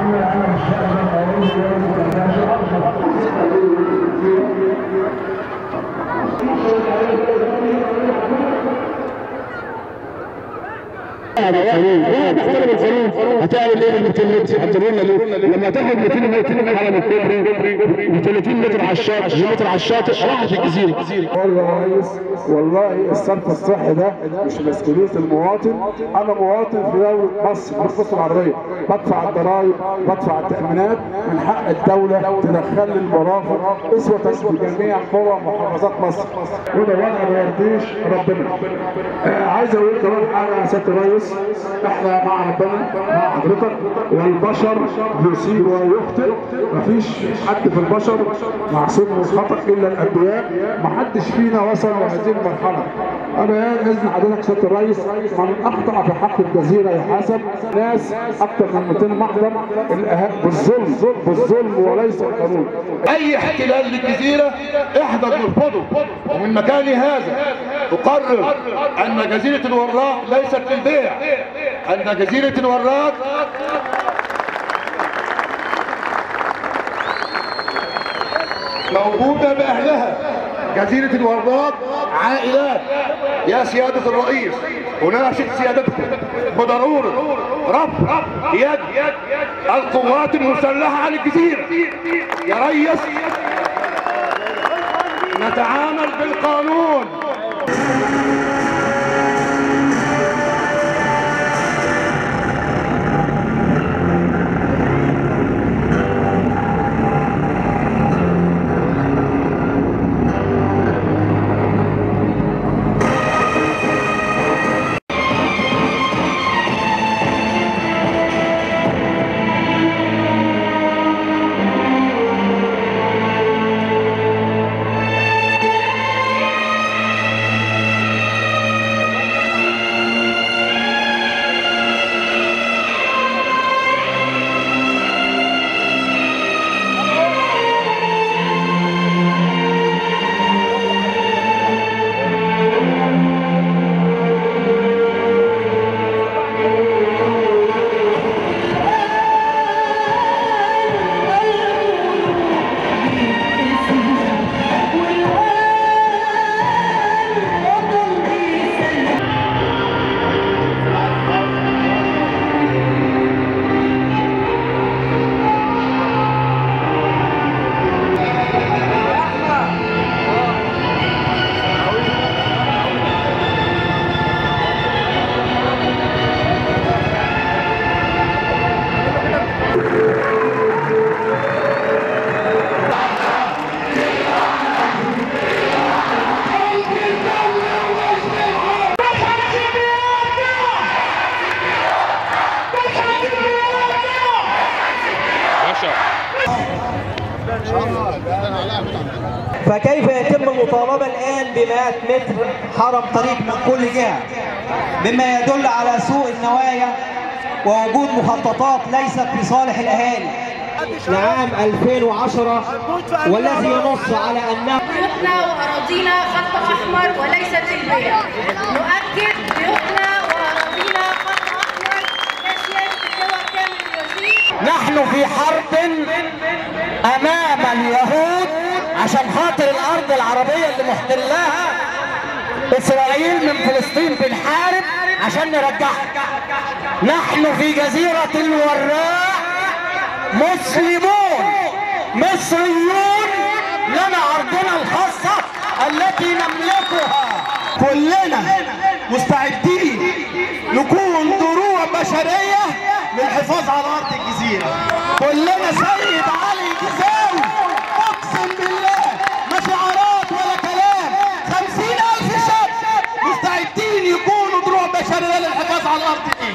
هتعمل ايه ب 200 متر؟ هتقول لنا ليه؟ لما تاخد 200 متر على الكوبري و30 متر على الشاطئ متر على الشاطئ راحت الجزيره والله يا ريس والله الصرف الصحي ده مش مسؤوليه المواطن انا مواطن في دوله مصر مش مصر العربيه بدفع الضرائب بدفع التامينات من حق الدوله تدخل لي المرافق اسوه بجميع قرى محافظات مصر وده وضع ما يرضيش ربنا آه عايز اقول كمان حاجه يا سياده الريس احنا مع ربنا مع حضرتك والبشر يصيب ويخطئ مفيش حد في البشر معصوم من الخطا الا الانبياء محدش فينا وصل لهذه المرحله انا اذن حضرتك سياده الرئيس من اخطا في حق الجزيره يحاسب ناس اكثر من 200 محضر الأه- بالظلم بالظلم وليس القانون اي احتلال للجزيره احنا بنرفضه ومن مكان هذا اقرر ان جزيره الوراق ليست للبيع ان جزيره الوراق موجوده باهلها جزيره الوراق عائلات يا سياده الرئيس اناشد سيادتكم بضروره رفع يد القوات المسلحه عن الجزيره يا ريس نتعامل بالقانون فكيف يتم المطالبة الآن بمئات متر حرم طريق من كل جهة مما يدل على سوء النوايا ووجود مخططات ليست في صالح الأهالي لعام 2010 والذي ينص على أنه بيوتنا وأراضينا خط أحمر وليست البيع نؤكد بيوتنا وأراضينا خط أحمر ماشية بالدول كامل الوزير نحن في حرب امام اليهود عشان خاطر الارض العربيه اللي محتلاها اسرائيل من فلسطين بنحارب عشان نرجعها نحن في جزيره الوراق مسلمون مصريون لنا ارضنا الخاصه التي نملكها كلنا مستعدين نكون دروع بشريه للحفاظ على ارض الجزيره كلنا سيد علي الجزاوي اقسم بالله ما شعارات ولا كلام خمسين الف شاب مستعدين يكونوا دروع بشريه للحفاظ على الارض دي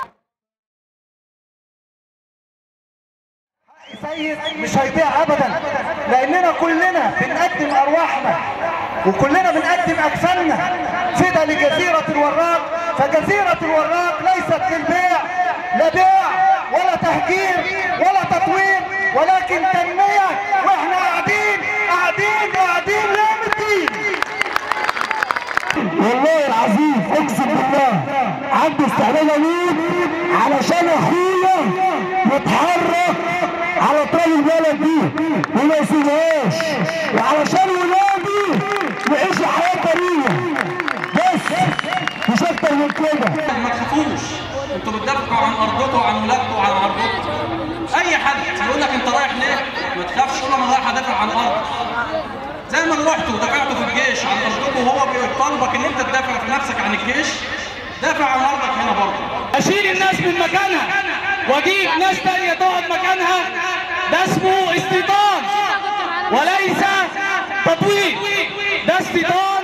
سيد مش هيضيع ابدا لاننا كلنا بنقدم ارواحنا وكلنا بنقدم اجسامنا فدا لجزيره الوراق فجزيره الوراق ليست للبيع لا بيع ولا تهجير ولا تطوير ولكن تنميه واحنا قاعدين قاعدين قاعدين يوم الدين والله العظيم اقسم بالله عندي استعداد اموت علشان اخويا يتحرك على طريق البلد دي وما يسيبهاش وعلشان ولادي يعيشوا حياه طريقه بس مش اكتر من كده ما تخافوش انتوا بتدافعوا عن ارضكم وعن ولادكم وعن ارضكم اي حد يقول لك انت رايح ليه ما تخافش قول له انا رايح ادافع عن ارضي زي ما رحتوا ودافعتوا في الجيش عن ارضكم وهو بيطالبك ان انت تدافع في نفسك عن الجيش دافع عن ارضك هنا برضه اشيل الناس من مكانها واجيب ناس تانية تقعد مكانها ده اسمه استيطان وليس تطويل ده استيطان